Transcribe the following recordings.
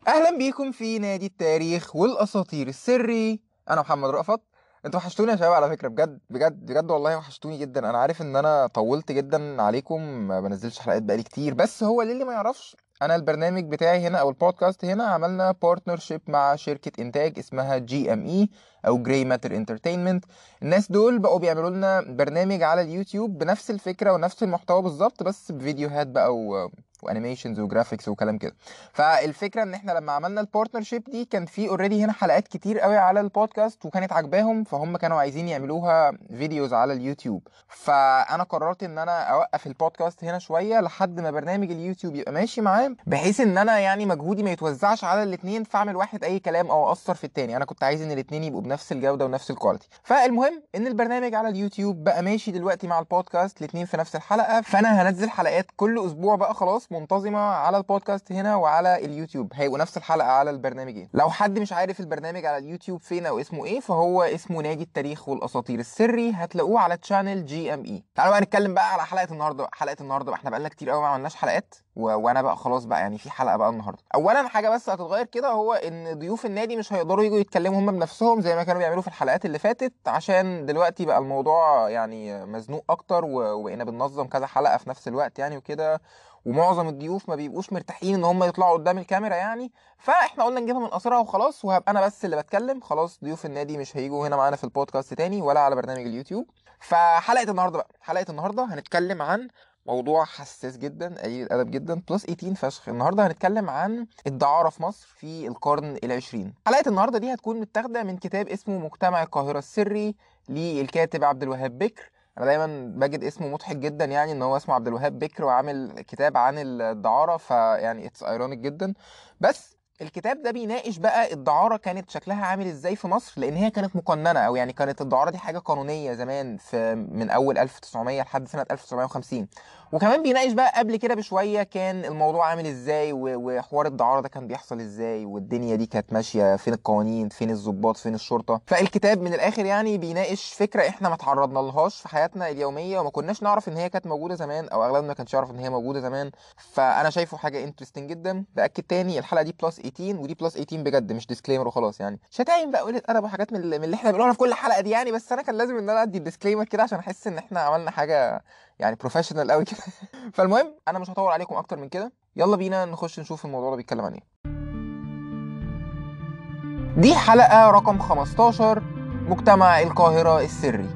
اهلا بيكم في نادي التاريخ والاساطير السري انا محمد رأفت انتوا وحشتوني يا شباب على فكره بجد بجد بجد والله وحشتوني جدا انا عارف ان انا طولت جدا عليكم ما بنزلش حلقات بقالي كتير بس هو للي ما يعرفش انا البرنامج بتاعي هنا او البودكاست هنا عملنا بارتنرشيب مع شركه انتاج اسمها جي ام اي او جراي ماتر انترتينمنت الناس دول بقوا بيعملوا لنا برنامج على اليوتيوب بنفس الفكره ونفس المحتوى بالظبط بس بفيديوهات بقى و... وانيميشنز وجرافيكس وكلام كده فالفكره ان احنا لما عملنا البارتنرشيب دي كان في اوريدي هنا حلقات كتير قوي على البودكاست وكانت عاجباهم فهم كانوا عايزين يعملوها فيديوز على اليوتيوب فانا قررت ان انا اوقف البودكاست هنا شويه لحد ما برنامج اليوتيوب يبقى ماشي معاه بحيث ان انا يعني مجهودي ما يتوزعش على الاثنين فاعمل واحد اي كلام او اقصر في التاني انا كنت عايز ان الاثنين يبقوا بنفس الجوده ونفس الكواليتي فالمهم ان البرنامج على اليوتيوب بقى ماشي دلوقتي مع البودكاست الاثنين في نفس الحلقه فانا هنزل حلقات كل اسبوع بقى خلاص منتظمه على البودكاست هنا وعلى اليوتيوب هيبقوا نفس الحلقه على البرنامجين لو حد مش عارف البرنامج على اليوتيوب فين او اسمه ايه فهو اسمه نادي التاريخ والاساطير السري هتلاقوه على تشانل جي ام اي تعالوا بقى نتكلم بقى على حلقه النهارده حلقه النهارده بقى احنا بقالنا كتير قوي ما عملناش حلقات و... وانا بقى خلاص بقى يعني في حلقه بقى النهارده اولا حاجه بس هتتغير كده هو ان ضيوف النادي مش هيقدروا يجوا يتكلموا هم بنفسهم زي ما كانوا بيعملوا في الحلقات اللي فاتت عشان دلوقتي بقى الموضوع يعني مزنوق اكتر و... وبقينا بننظم كذا حلقه في نفس الوقت يعني وكده ومعظم الضيوف ما بيبقوش مرتاحين ان هم يطلعوا قدام الكاميرا يعني فاحنا قلنا نجيبها من قصرها وخلاص وهبقى انا بس اللي بتكلم خلاص ضيوف النادي مش هيجوا هنا معانا في البودكاست تاني ولا على برنامج اليوتيوب فحلقه النهارده بقى حلقه النهارده هنتكلم عن موضوع حساس جدا قليل الادب جدا بلس 18 فشخ النهارده هنتكلم عن الدعاره في مصر في القرن العشرين حلقه النهارده دي هتكون متاخده من كتاب اسمه مجتمع القاهره السري للكاتب عبد الوهاب بكر انا دايما بجد اسمه مضحك جدا يعني ان هو اسمه عبد الوهاب بكر وعامل كتاب عن الدعاره فيعني اتس ايرونيك جدا بس الكتاب ده بيناقش بقى الدعارة كانت شكلها عامل ازاي في مصر لان هي كانت مقننة او يعني كانت الدعارة دي حاجة قانونية زمان في من اول 1900 لحد سنة 1950 وكمان بيناقش بقى قبل كده بشوية كان الموضوع عامل ازاي وحوار الدعارة ده كان بيحصل ازاي والدنيا دي كانت ماشية فين القوانين فين الضباط فين الشرطة فالكتاب من الاخر يعني بيناقش فكرة احنا ما تعرضنا لهاش في حياتنا اليومية وما كناش نعرف ان هي كانت موجودة زمان او اغلبنا ما كانش يعرف ان هي موجودة زمان فانا شايفه حاجة انترستنج جدا باكد تاني الحلقة دي بلس 18 ودي بلس 18 بجد مش ديسكليمر وخلاص يعني شتايم بقى قله ادب وحاجات من اللي احنا بنقولها في كل حلقه دي يعني بس انا كان لازم ان انا ادي الديسكليمر كده عشان احس ان احنا عملنا حاجه يعني بروفيشنال قوي كده فالمهم انا مش هطول عليكم اكتر من كده يلا بينا نخش نشوف الموضوع ده بيتكلم عن ايه دي حلقه رقم 15 مجتمع القاهره السري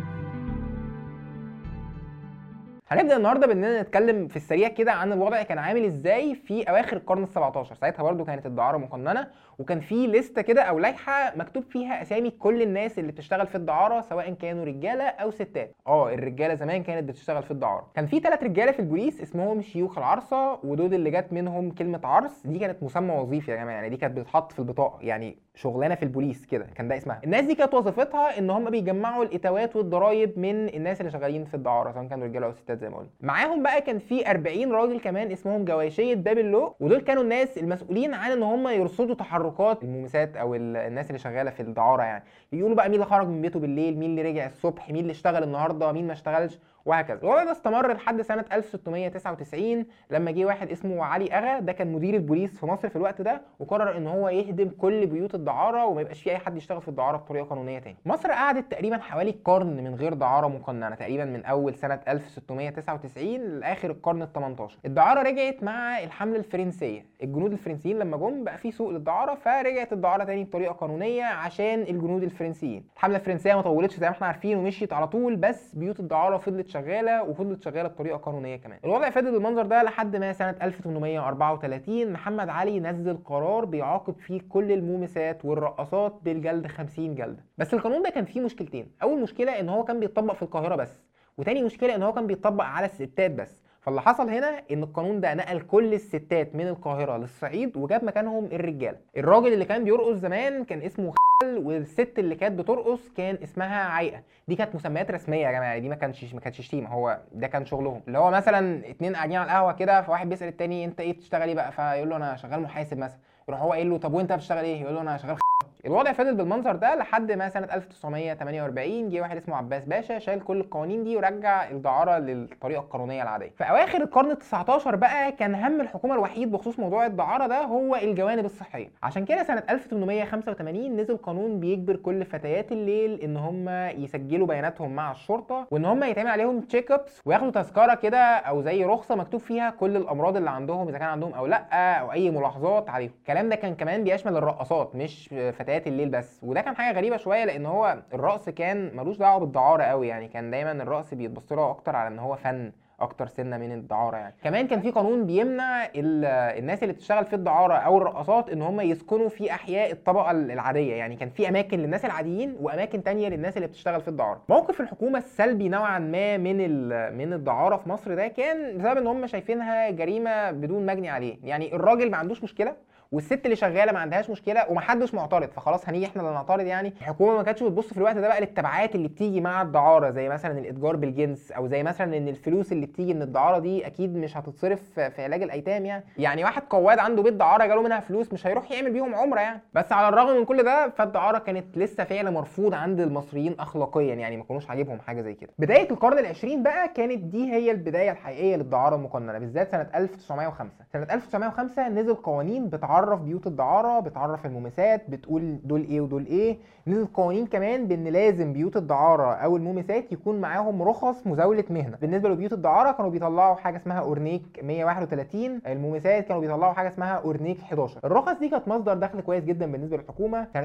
هنبدا النهارده باننا نتكلم في السريع كده عن الوضع كان عامل ازاي في اواخر القرن ال17 ساعتها برضو كانت الدعاره مقننه وكان في لسته كده او لائحه مكتوب فيها اسامي كل الناس اللي بتشتغل في الدعاره سواء كانوا رجاله او ستات اه الرجاله زمان كانت بتشتغل في الدعاره كان في ثلاث رجاله في البوليس اسمهم شيوخ العرصه ودول اللي جت منهم كلمه عرس دي كانت مسمى وظيفي يا جماعه يعني دي كانت بتتحط في البطاقه يعني شغلانه في البوليس كده كان ده اسمها الناس دي كانت وظيفتها ان هم بيجمعوا الاتاوات والضرايب من الناس اللي شغالين في الدعاره سواء كانوا رجاله او ستات زي ما قلنا معاهم بقى كان في 40 راجل كمان اسمهم جواشيه باب اللوق ودول كانوا الناس المسؤولين عن ان هم يرصدوا تحركات المومسات او الناس اللي شغاله في الدعاره يعني يقولوا بقى مين اللي خرج من بيته بالليل مين اللي رجع الصبح مين اللي اشتغل النهارده مين ما اشتغلش وهكذا الوضع ده استمر لحد سنه 1699 لما جه واحد اسمه علي اغا ده كان مدير البوليس في مصر في الوقت ده وقرر ان هو يهدم كل بيوت الدعاره وما يبقاش في اي حد يشتغل في الدعاره بطريقه قانونيه تاني مصر قعدت تقريبا حوالي قرن من غير دعاره مقننه تقريبا من اول سنه 1699 لاخر القرن ال18 الدعاره رجعت مع الحمله الفرنسيه الجنود الفرنسيين لما جم بقى في سوق للدعاره فرجعت الدعاره تاني بطريقه قانونيه عشان الجنود الفرنسيين الحمله الفرنسيه ما طولتش زي ما احنا عارفين ومشيت على طول بس بيوت الدعاره فضلت شغاله وفضلت شغاله بطريقه قانونيه كمان الوضع فضل المنظر ده لحد ما سنه 1834 محمد علي نزل قرار بيعاقب فيه كل المومسات والرقصات بالجلد 50 جلده بس القانون ده كان فيه مشكلتين اول مشكله ان هو كان بيتطبق في القاهره بس وتاني مشكله ان هو كان بيتطبق على الستات بس فاللي حصل هنا ان القانون ده نقل كل الستات من القاهره للصعيد وجاب مكانهم الرجاله الراجل اللي كان بيرقص زمان كان اسمه والست اللي كانت بترقص كان اسمها عايقه دي كانت مسميات رسميه يا جماعه دي ما كانش ما كانتش شتيمه هو ده كان شغلهم اللي هو مثلا اتنين قاعدين على القهوه كده فواحد بيسال التاني انت ايه بتشتغل ايه بقى فيقول له انا شغال محاسب مثلا يروح هو قايل له طب وانت بتشتغل ايه يقول له انا شغال الوضع فضل بالمنظر ده لحد ما سنه 1948 جه واحد اسمه عباس باشا شال كل القوانين دي ورجع الدعاره للطريقه القانونيه العاديه في اواخر القرن ال19 بقى كان هم الحكومه الوحيد بخصوص موضوع الدعاره ده هو الجوانب الصحيه عشان كده سنه 1885 نزل قانون بيجبر كل فتيات الليل ان هم يسجلوا بياناتهم مع الشرطه وان هم يتعمل عليهم تشيك ابس وياخدوا تذكره كده او زي رخصه مكتوب فيها كل الامراض اللي عندهم اذا كان عندهم او لا او اي ملاحظات عليهم الكلام ده كان كمان بيشمل الرقصات مش فتيات الليل بس وده كان حاجه غريبه شويه لان هو الرقص كان ملوش دعوه بالدعاره قوي يعني كان دايما الرقص بيتبص له اكتر على ان هو فن اكتر سنه من الدعاره يعني كمان كان في قانون بيمنع ال- الناس اللي بتشتغل في الدعاره او الرقصات ان هم يسكنوا في احياء الطبقه العاديه يعني كان في اماكن للناس العاديين واماكن تانية للناس اللي بتشتغل في الدعاره موقف الحكومه السلبي نوعا ما من ال- من الدعاره في مصر ده كان بسبب ان هم شايفينها جريمه بدون مجني عليه يعني الراجل ما عندوش مشكله والست اللي شغاله ما عندهاش مشكله ومحدش معترض فخلاص هنيجي احنا اللي نعترض يعني الحكومه ما كانتش بتبص في الوقت ده بقى للتبعات اللي بتيجي مع الدعاره زي مثلا الاتجار بالجنس او زي مثلا ان الفلوس اللي بتيجي من الدعاره دي اكيد مش هتتصرف في علاج الايتام يعني يعني واحد قواد عنده بيت دعاره جاله منها فلوس مش هيروح يعمل بيهم عمره يعني بس على الرغم من كل ده فالدعاره كانت لسه فعل مرفوض عند المصريين اخلاقيا يعني ما كانوش عاجبهم حاجه زي كده بدايه القرن العشرين بقى كانت دي هي البدايه الحقيقيه للدعاره المقننه بالذات سنه 1905 سنه 1905 نزل قوانين بتعرف بيوت الدعاره بتعرف المومسات بتقول دول ايه ودول ايه نزل قوانين كمان بان لازم بيوت الدعاره او المومسات يكون معاهم رخص مزاوله مهنه بالنسبه لبيوت الدعاره كانوا بيطلعوا حاجه اسمها اورنيك 131 المومسات كانوا بيطلعوا حاجه اسمها اورنيك 11 الرخص دي كانت مصدر دخل كويس جدا بالنسبه للحكومه سنه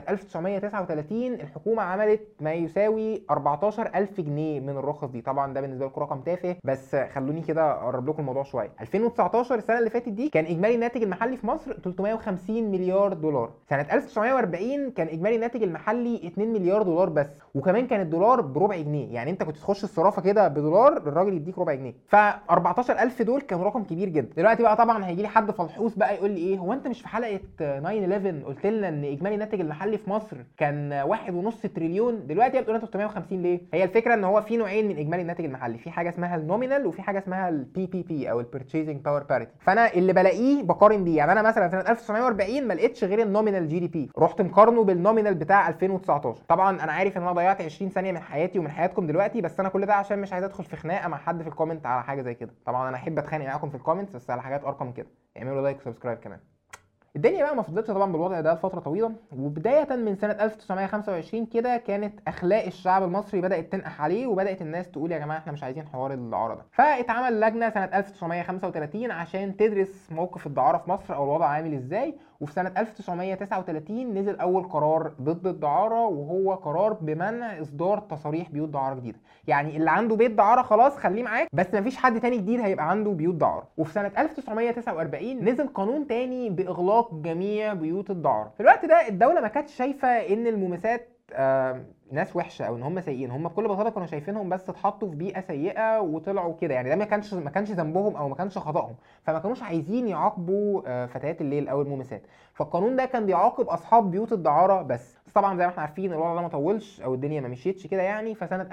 1939 الحكومه عملت ما يساوي 14000 جنيه من الرخص دي طبعا ده بالنسبه لكم رقم تافه بس خلوني كده اقرب لكم الموضوع شويه 2019 السنه اللي فاتت دي كان اجمالي الناتج المحلي في مصر 350 مليار دولار سنه 1940 كان اجمالي الناتج المحلي 2 مليار دولار بس وكمان كان الدولار بربع جنيه يعني انت كنت تخش الصرافه كده بدولار الراجل يديك ربع جنيه ف 14000 دول كان رقم كبير جدا دلوقتي بقى طبعا هيجي لي حد فلحوص بقى يقول لي ايه هو انت مش في حلقه 9 11 قلت لنا ان اجمالي الناتج المحلي في مصر كان 1.5 تريليون دلوقتي بتقول انت 350 ليه هي الفكره ان هو في نوعين من اجمالي الناتج المحلي في حاجه اسمها النومينال وفي حاجه اسمها البي بي بي او البيرتشيزنج باور باريتي فانا اللي بلاقيه بقارن بيه يعني انا مثلا سنه 1940 ما لقيتش غير النومينال جي دي بي رحت مقارنه بالنومينال بتاع 2019 طبعا انا عارف ان انا ضيعت 20 ثانيه من حياتي ومن حياتكم دلوقتي بس انا كل ده عشان مش عايز ادخل في خناقه مع حد في الكومنت على حاجه زي كده طبعا انا احب اتخانق معاكم في الكومنتس بس على حاجات ارقى من كده اعملوا لايك وسبسكرايب كمان الدنيا بقى ما فضلتش طبعا بالوضع ده لفتره طويله وبدايه من سنه 1925 كده كانت اخلاق الشعب المصري بدات تنقح عليه وبدات الناس تقول يا جماعه احنا مش عايزين حوار الدعاره ده فاتعمل لجنه سنه 1935 عشان تدرس موقف الدعاره في مصر او الوضع عامل ازاي وفي سنه 1939 نزل اول قرار ضد الدعاره وهو قرار بمنع اصدار تصاريح بيوت دعاره جديده يعني اللي عنده بيت دعاره خلاص خليه معاك بس مفيش حد تاني جديد هيبقى عنده بيوت دعاره وفي سنه 1949 نزل قانون تاني باغلاق جميع بيوت الدعاره في الوقت ده الدوله ما كانتش شايفه ان المومسات آه ناس وحشه او ان هم سيئين هم بكل بساطه كانوا شايفينهم بس اتحطوا في بيئه سيئه وطلعوا كده يعني ده ما كانش ما كانش ذنبهم او ما كانش خطأهم فما كانوش عايزين يعاقبوا آه فتيات الليل او المومسات فالقانون ده كان بيعاقب اصحاب بيوت الدعاره بس بس طبعا زي ما احنا عارفين الوضع ده ما طولش او الدنيا ما مشيتش كده يعني فسنه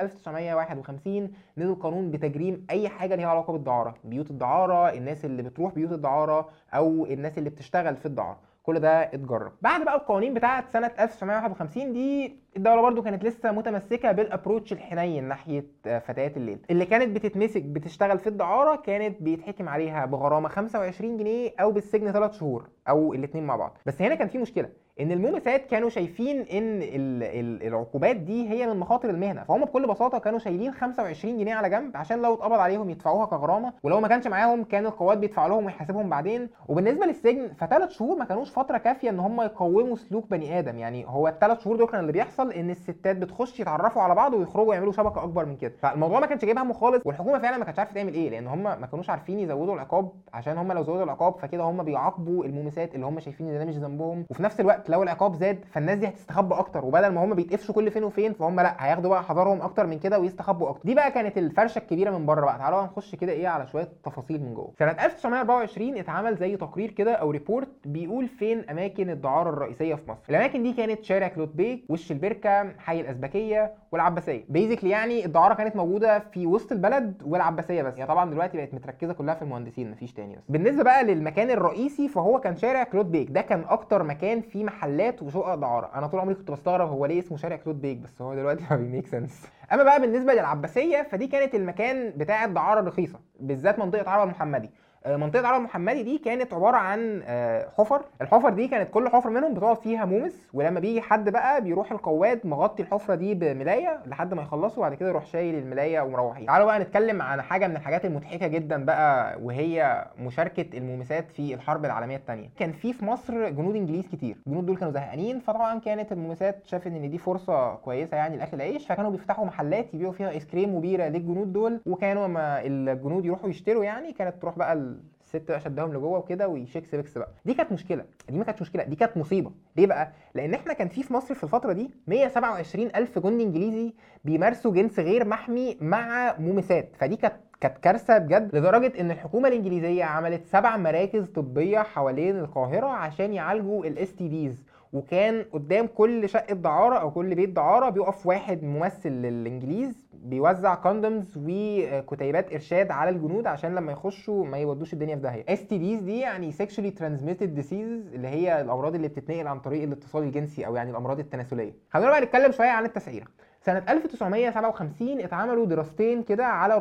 1951 نزل قانون بتجريم اي حاجه ليها علاقه بالدعاره بيوت الدعاره الناس اللي بتروح بيوت الدعاره او الناس اللي بتشتغل في الدعاره كل ده اتجرب بعد بقى القوانين بتاعه سنه 1951 دي الدوله برضو كانت لسه متمسكه بالابروتش الحنين ناحيه فتيات الليل اللي كانت بتتمسك بتشتغل في الدعاره كانت بيتحكم عليها بغرامه 25 جنيه او بالسجن 3 شهور او الاثنين مع بعض بس هنا كان في مشكله ان المومسات كانوا شايفين ان ال ال العقوبات دي هي من مخاطر المهنه فهم بكل بساطه كانوا شايلين 25 جنيه على جنب عشان لو اتقبض عليهم يدفعوها كغرامه ولو ما كانش معاهم كان القوات بيدفع لهم ويحاسبهم بعدين وبالنسبه للسجن فثلاث شهور ما كانوش فتره كافيه ان هم يقوموا سلوك بني ادم يعني هو الثلاث شهور دول كان اللي بيحصل ان الستات بتخش يتعرفوا على بعض ويخرجوا يعملوا شبكه اكبر من كده فالموضوع ما كانش جايب همه خالص والحكومه فعلا ما كانتش عارفه تعمل ايه لان هم ما كانوش عارفين يزودوا العقاب عشان هم لو زودوا العقاب فكده هم بيعاقبوا المومسات اللي هم شايفين ان ده مش ذنبهم وفي نفس الوقت لو العقاب زاد فالناس دي هتستخبى اكتر وبدل ما هم بيتقفشوا كل فين وفين فهم لا هياخدوا بقى حذرهم اكتر من كده ويستخبوا اكتر دي بقى كانت الفرشه الكبيره من بره بقى تعالوا نخش كده ايه على شويه تفاصيل من جوه سنه 1924 اتعمل زي تقرير كده او ريبورت بيقول فين اماكن الدعاره الرئيسيه في مصر الاماكن دي كانت شارع كلوت بيك وش البركه حي الازبكيه والعباسيه بيزيكلي يعني الدعاره كانت موجوده في وسط البلد والعباسيه بس هي يعني طبعا دلوقتي بقت متركزه كلها في المهندسين مفيش تاني بس بالنسبه بقى للمكان الرئيسي فهو كان شارع كلوت بيك ده كان اكتر مكان فيه محلات وشقق دعاره انا طول عمري كنت بستغرب هو ليه اسمه شارع كلود بيك بس هو دلوقتي ما بيميك سنس اما بقى بالنسبه للعباسيه فدي كانت المكان بتاع الدعاره الرخيصه بالذات منطقه عرب المحمدي آه، منطقه عرب المحمدي دي كانت عباره عن آه، حفر الحفر دي كانت كل حفر منهم بتقعد فيها مومس ولما بيجي حد بقى بيروح القواد مغطي الحفره دي بملايه لحد ما يخلصوا وبعد كده يروح شايل الملايه ومروحين تعالوا بقى نتكلم عن حاجه من الحاجات المضحكه جدا بقى وهي مشاركه المومسات في الحرب العالميه الثانيه كان في في مصر جنود انجليز كتير الجنود دول كانوا زهقانين فطبعا كانت المومسات شافت ان دي فرصه كويسه يعني لاكل العيش فكانوا بيفتحوا محلات يبيعوا فيها ايس كريم وبيره للجنود دول وكانوا لما الجنود يروحوا يشتروا يعني كانت تروح بقى الست بقى شدهم لجوه وكده ويشيكس بيكس بقى دي كانت مشكله دي ما كانتش مشكله دي كانت مصيبه ليه بقى لان احنا كان في في مصر في الفتره دي 127 الف جندي انجليزي بيمارسوا جنس غير محمي مع مومسات فدي كانت كانت كارثه بجد لدرجه ان الحكومه الانجليزيه عملت سبع مراكز طبيه حوالين القاهره عشان يعالجوا الاس تي ديز وكان قدام كل شقه دعاره او كل بيت دعاره بيقف واحد ممثل للانجليز بيوزع كوندومز وكتيبات ارشاد على الجنود عشان لما يخشوا ما يودوش الدنيا في داهيه اس تي ديز دي يعني سيكشولي ترانسميتد ديسيزز اللي هي الامراض اللي بتتنقل عن طريق الاتصال الجنسي او يعني الامراض التناسليه خلينا بقى نتكلم شويه عن التسعيره سنة 1957 اتعملوا دراستين كده على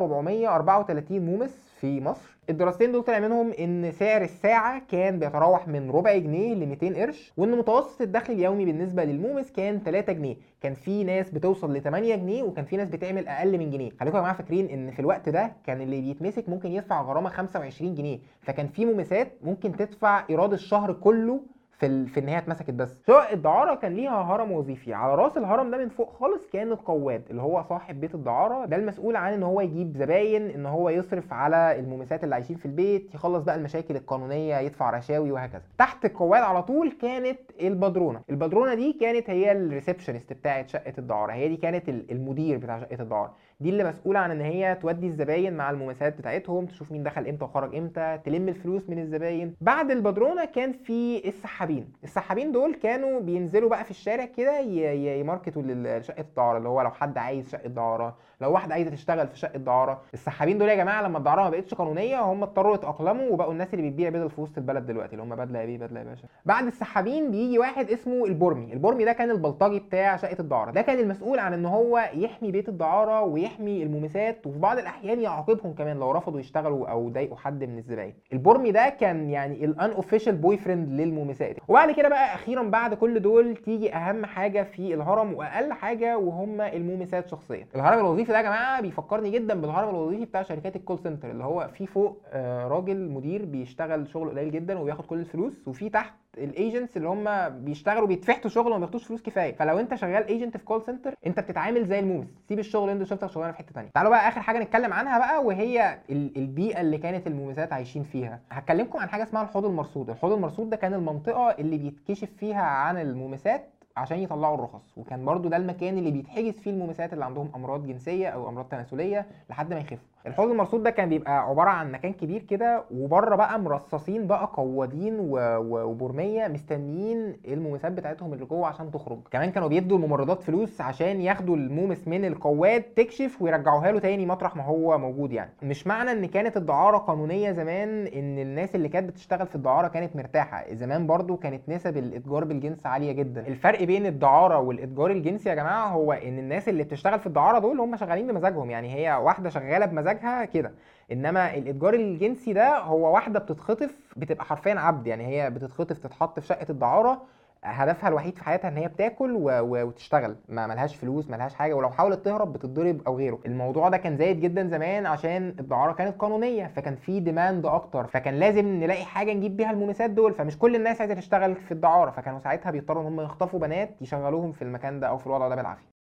434 مومس في مصر الدراستين دول طلع منهم ان سعر الساعة كان بيتراوح من ربع جنيه ل 200 قرش وان متوسط الدخل اليومي بالنسبة للمومس كان 3 جنيه كان في ناس بتوصل ل 8 جنيه وكان في ناس بتعمل اقل من جنيه خليكم يا جماعة فاكرين ان في الوقت ده كان اللي بيتمسك ممكن يدفع غرامة 25 جنيه فكان في مومسات ممكن تدفع ايراد الشهر كله في ال... في ان هي اتمسكت بس شقق الدعاره كان ليها هرم وظيفي على راس الهرم ده من فوق خالص كان القواد اللي هو صاحب بيت الدعاره ده المسؤول عن ان هو يجيب زباين ان هو يصرف على المومسات اللي عايشين في البيت يخلص بقى المشاكل القانونيه يدفع رشاوي وهكذا تحت القواد على طول كانت البدرونه البدرونه دي كانت هي الريسبشنست بتاعه شقه الدعاره هي دي كانت المدير بتاع شقه الدعاره دي اللي مسؤوله عن ان هي تودي الزباين مع المومسات بتاعتهم تشوف مين دخل امتى وخرج امتى تلم الفلوس من الزباين بعد البدرونه كان في السحابين السحابين دول كانوا بينزلوا بقى في الشارع كده يماركتوا لشقه الدعاره اللي هو لو حد عايز شقه دعاره لو واحد عايزه تشتغل في شقه دعاره السحابين دول يا جماعه لما الدعاره ما بقتش قانونيه هم اضطروا يتاقلموا وبقوا الناس اللي بتبيع بدل في وسط البلد دلوقتي اللي هم بدله يا بيه بدله يا باشا بعد السحابين بيجي واحد اسمه البرمي البرمي ده كان البلطجي بتاع شقه الدعاره ده كان المسؤول عن ان هو يحمي بيت الدعاره ويحمي المومسات وفي بعض الاحيان يعاقبهم كمان لو رفضوا يشتغلوا او ضايقوا حد من الزباين البرمي ده كان يعني الان اوفيشال بوي فريند للمومسات وبعد كده بقى اخيرا بعد كل دول تيجي اهم حاجه في الهرم واقل حاجه وهم المومسات شخصيا الهرم الوظيفي ده يا جماعه بيفكرني جدا بالهرم الوظيفي بتاع شركات الكول سنتر اللي هو في فوق آه، راجل مدير بيشتغل شغل قليل جدا وبياخد كل الفلوس وفي تحت الايجنتس اللي هم بيشتغلوا بيتفحتوا شغل وما بياخدوش فلوس كفايه فلو انت شغال ايجنت في كول سنتر انت بتتعامل زي المومس سيب الشغل اللي انت شفتك شغلانه في حته ثانيه تعالوا بقى اخر حاجه نتكلم عنها بقى وهي البيئه اللي كانت المومسات عايشين فيها هكلمكم عن حاجه اسمها الحوض المرصود الحوض المرصود ده كان المنطقه اللي بيتكشف فيها عن المومسات عشان يطلعوا الرخص وكان برضو ده المكان اللي بيتحجز فيه المومسات اللي عندهم امراض جنسيه او امراض تناسليه لحد ما يخفوا الحوض المرصود ده كان بيبقى عباره عن مكان كبير كده وبره بقى مرصصين بقى قوادين و... و... وبرميه مستنيين المومسات بتاعتهم اللي جوه عشان تخرج كمان كانوا بيدوا الممرضات فلوس عشان ياخدوا المومس من القواد تكشف ويرجعوها له تاني مطرح ما هو موجود يعني مش معنى ان كانت الدعاره قانونيه زمان ان الناس اللي كانت بتشتغل في الدعاره كانت مرتاحه زمان برضو كانت نسب الاتجار بالجنس عاليه جدا الفرق بين الدعاره والاتجار الجنسي يا جماعه هو ان الناس اللي بتشتغل في الدعاره دول هم شغالين بمزاجهم يعني هي واحده شغاله بمزاجها كده انما الاتجار الجنسي ده هو واحده بتتخطف بتبقى حرفيا عبد يعني هي بتتخطف تتحط في شقه الدعاره هدفها الوحيد في حياتها ان هي بتاكل و... و... وتشتغل ما ملهاش فلوس ملهاش حاجه ولو حاولت تهرب بتتضرب او غيره الموضوع ده كان زايد جدا زمان عشان الدعاره كانت قانونيه فكان في ديماند اكتر فكان لازم نلاقي حاجه نجيب بيها المومسات دول فمش كل الناس عايزه تشتغل في الدعاره فكانوا ساعتها بيضطروا ان هم يخطفوا بنات يشغلوهم في المكان ده او في الوضع ده بالعافيه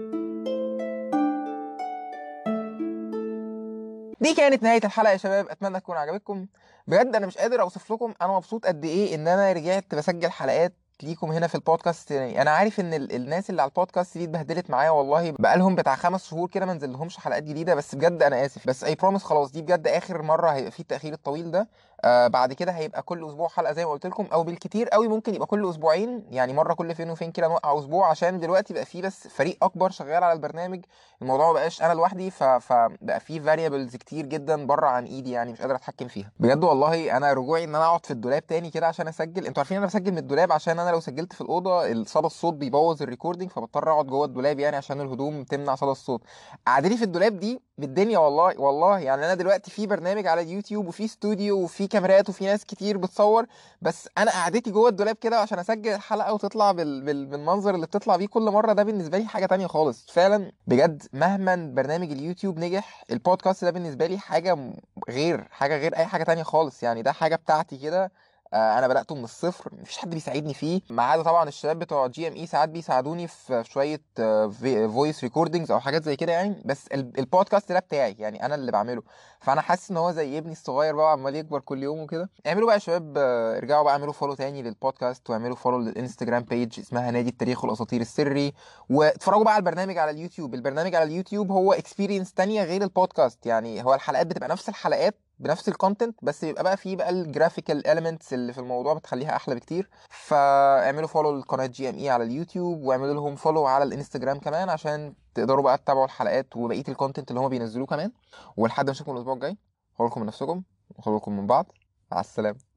دي كانت نهايه الحلقه يا شباب اتمنى تكون عجبتكم بجد انا مش قادر اوصف لكم انا مبسوط قد ايه ان انا رجعت بسجل حلقات ليكم هنا في البودكاست يعني انا عارف ان ال- الناس اللي على البودكاست دي اتبهدلت معايا والله بقالهم بتاع خمس شهور كده ما نزلهمش حلقات جديده بس بجد انا اسف بس اي بروميس خلاص دي بجد اخر مره هيبقى فيه التاخير الطويل ده آه بعد كده هيبقى كل اسبوع حلقه زي ما قلت لكم او بالكتير قوي ممكن يبقى كل اسبوعين يعني مره كل فين وفين كده نوقع اسبوع عشان دلوقتي بقى فيه بس فريق اكبر شغال على البرنامج الموضوع ما بقاش انا لوحدي ف... فبقى فيه فاريبلز كتير جدا بره عن ايدي يعني مش قادر اتحكم فيها بجد والله انا رجوعي ان انا اقعد في الدولاب تاني كده عشان اسجل انتوا عارفين انا بسجل من الدولاب عشان انا انا لو سجلت في الاوضه صدى الصوت بيبوظ الريكوردينج فبضطر اقعد جوه الدولاب يعني عشان الهدوم تمنع صدى الصوت قعدتي في الدولاب دي بالدنيا والله والله يعني انا دلوقتي في برنامج على اليوتيوب وفي استوديو وفي كاميرات وفي ناس كتير بتصور بس انا قعدتي جوه الدولاب كده عشان اسجل الحلقه وتطلع بال... بال... بالمنظر اللي بتطلع بيه كل مره ده بالنسبه لي حاجه تانية خالص فعلا بجد مهما برنامج اليوتيوب نجح البودكاست ده بالنسبه لي حاجه م- غير حاجه غير اي حاجه تانية خالص يعني ده حاجه بتاعتي كده آه، انا بداته من الصفر مفيش حد بيساعدني فيه ما عدا طبعا الشباب بتوع جي ام اي ساعات بيساعدوني في في شويه فويس ريكوردنجز او حاجات زي كده يعني بس ال- البودكاست ده بتاعي يعني انا اللي بعمله فانا حاسس ان هو زي ابني الصغير بقى عمال يكبر كل يوم وكده اعملوا بقى يا شباب آه، ارجعوا بقى اعملوا فولو تاني للبودكاست واعملوا فولو للانستجرام بيج اسمها نادي التاريخ والاساطير السري واتفرجوا بقى على البرنامج على اليوتيوب البرنامج على اليوتيوب هو اكسبيرينس تانية غير البودكاست يعني هو الحلقات بتبقى نفس الحلقات بنفس الكونتنت بس بيبقى بقى فيه بقى الجرافيكال اليمنتس اللي في الموضوع بتخليها احلى بكتير فاعملوا فولو لقناه جي ام اي على اليوتيوب واعملوا لهم فولو على الانستجرام كمان عشان تقدروا بقى تتابعوا الحلقات وبقيه الكونتنت اللي هم بينزلوه كمان ولحد ما اشوفكم الاسبوع الجاي خلوا بالكم من نفسكم وخلوا بالكم من بعض مع السلامه